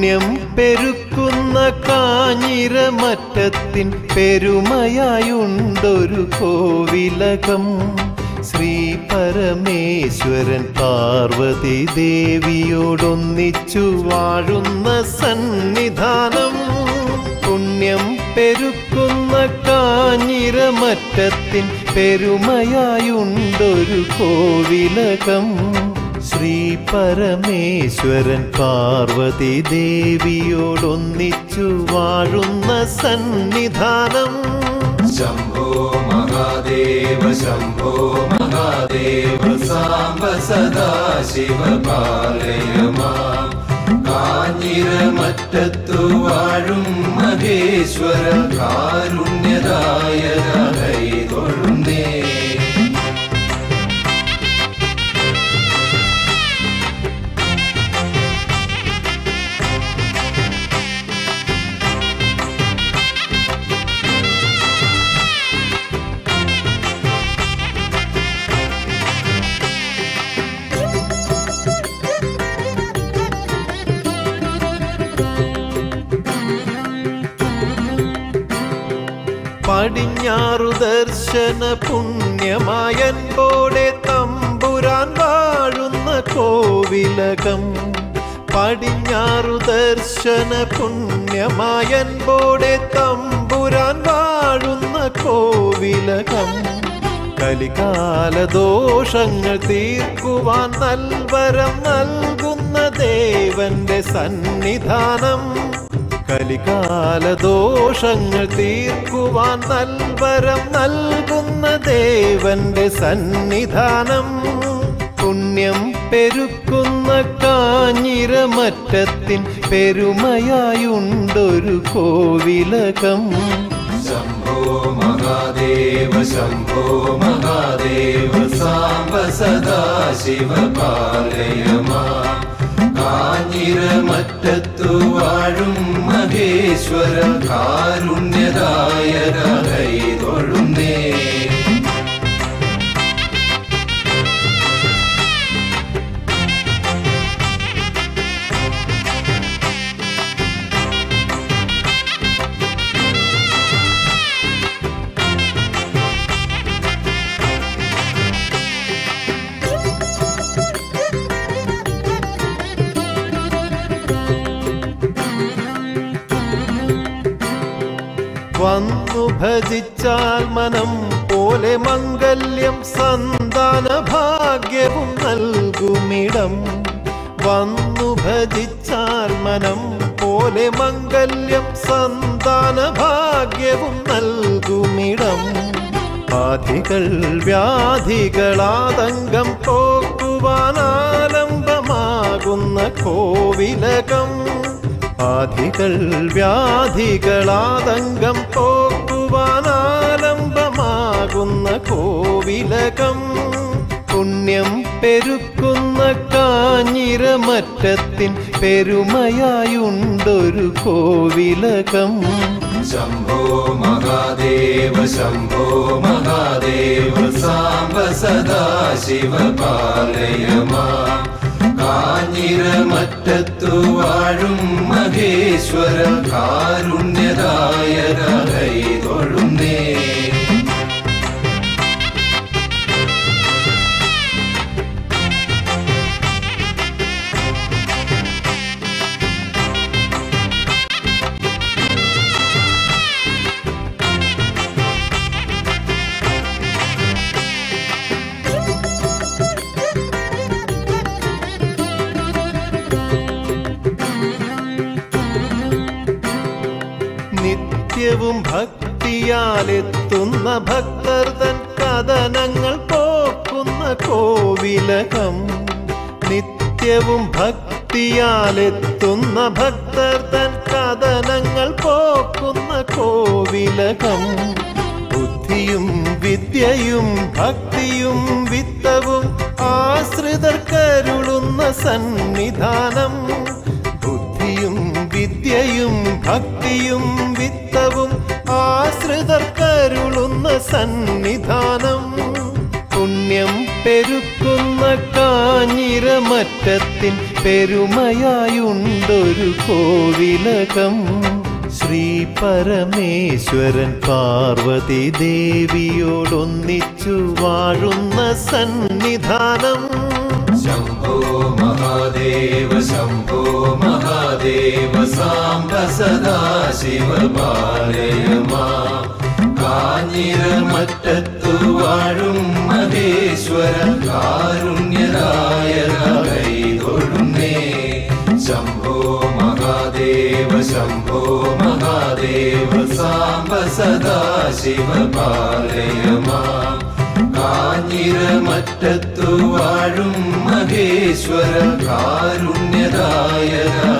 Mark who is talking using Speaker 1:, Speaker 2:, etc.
Speaker 1: പുണ്യം പെരുക്കുന്ന കാഞ്ഞിരമറ്റത്തിൻ പെരുമയായുണ്ടൊരു കോവിലകം ശ്രീ പരമേശ്വരൻ പാർവതി ദേവിയോടൊന്നിച്ചു വാഴുന്ന സന്നിധാനം പുണ്യം പെരുക്കുന്ന കാഞ്ഞിരമറ്റത്തിൻ പെരുമയായുണ്ടൊരു കോവിലകം ശ്രീ പരമേശ്വരൻ പാർവതി ദേവിയോടൊന്നിച്ചു വാഴുന്ന സന്നിധാനം
Speaker 2: ശംഭോ മഹാദേവ ശംഭോ മഹാദേവ സാംബ സദാ ശിവ പാലയ മാം കാഞ്ഞിരമറ്റത്തു വാഴും മഹേശ്വര കാരുണ്യദായ തൊഴുന്നേ
Speaker 1: പടിഞ്ഞാറു ദർശന പുണ്യമായൻപോടെ തമ്പുരാൻ വാഴുന്ന കോവിലകം പടിഞ്ഞാറു ദർശന പുണ്യമായൻപോടെ തമ്പുരാൻ വാഴുന്ന കോവിലകം കലികാല ദോഷങ്ങൾ തീർക്കുവാൻ നൽവരം നൽകുന്ന ദേവന്റെ സന്നിധാനം കലികാല ദോഷങ്ങൾ തീർക്കുവാൻ നൽവരം നൽകുന്ന ദേവന്റെ സന്നിധാനം പുണ്യം പെരുക്കുന്ന കാഞ്ഞിരമറ്റത്തിൻ പെരുമയായുണ്ടൊരു കോവിലകം
Speaker 2: ശംഭോ മഹാദേവ ശംഭോ മഹാദേവ സാംബ സദാ ശിവ പാലയ മാം കാഞ്ഞിരമറ്റത്തു വാഴും മഹേശ്വര കാരുണ്യദായ തൊഴുന്നേ
Speaker 1: വന്നു ഭജിച്ചാൽ മനം പോലെ മംഗല്യം സന്താന ഭാഗ്യവും നൽകുമിടം വന്നു ഭജിച്ചാൽ മനം പോലെ മംഗല്യം സന്താന ഭാഗ്യവും നൽകുമിടം ആധികൾ വ്യാധികളാതങ്കം പോക്കുവാനാലംബമാകുന്ന കോവിലകം ആധികൾ വ്യാധികളാതങ്കം പോക്കുവാനാലംബമാകുന്ന കോവിലകം പുണ്യം പെരുക്കുന്ന കാഞ്ഞിരമറ്റത്തിൻ പെരുമയായുണ്ടൊരു കോവിലകം
Speaker 2: ശംഭോ മഹാദേവ ശംഭോ മഹാദേവ സാംബ സദാ ശിവ പാലയ മാം കാഞ്ഞിരമറ്റത്തു വാഴും മഹേശ്വര കാരുണ്യദായ തൊഴുന്നേ
Speaker 1: നിത്യവും ഭക്തിയാലെത്തുന്ന ഭക്തർ തൻ കഥനങ്ങൾ പോക്കുന്ന കോവിലകം നിത്യവും ഭക്തിയാലെത്തുന്ന ഭക്തർ തൻ കഥനങ്ങൾ പോക്കുന്ന കോവിലകം ബുദ്ധിയും വിദ്യയും ഭക്തിയും വിത്തവും ആശ്രിതർക്കരുളുന്ന സന്നിധാനം ബുദ്ധിയും വിദ്യയും ഭക്തിയും വിത്തവും ആശ്രിതർക്കരുളുന്ന സന്നിധാനം പുണ്യം പെരുക്കുന്ന കാഞ്ഞിരമറ്റത്തിൻ പെരുമയായുണ്ടൊരു കോവിലകം ശ്രീ പരമേശ്വരൻ പാർവതി ദേവിയോടൊന്നിച്ചു വാഴുന്ന സന്നിധാനം
Speaker 2: ശംഭോ മഹാദേവ ശംഭോ മഹാദേവ സാംബ സദാ ശിവ പാലയമാ കാഞ്ഞിരമറ്റത്തു വാഴും മഹേശ്വര കാരുണ്യരായ കൈതൊഴുന്നേ ശംഭോ മഹാദേവ ശംഭോ മഹാദേവ സാംബ സദാ ശിവ പാലയമാ കാഞ്ഞിരമറ്റത്തു വാഴും മഹേശ്വര കാരുണ്യദായക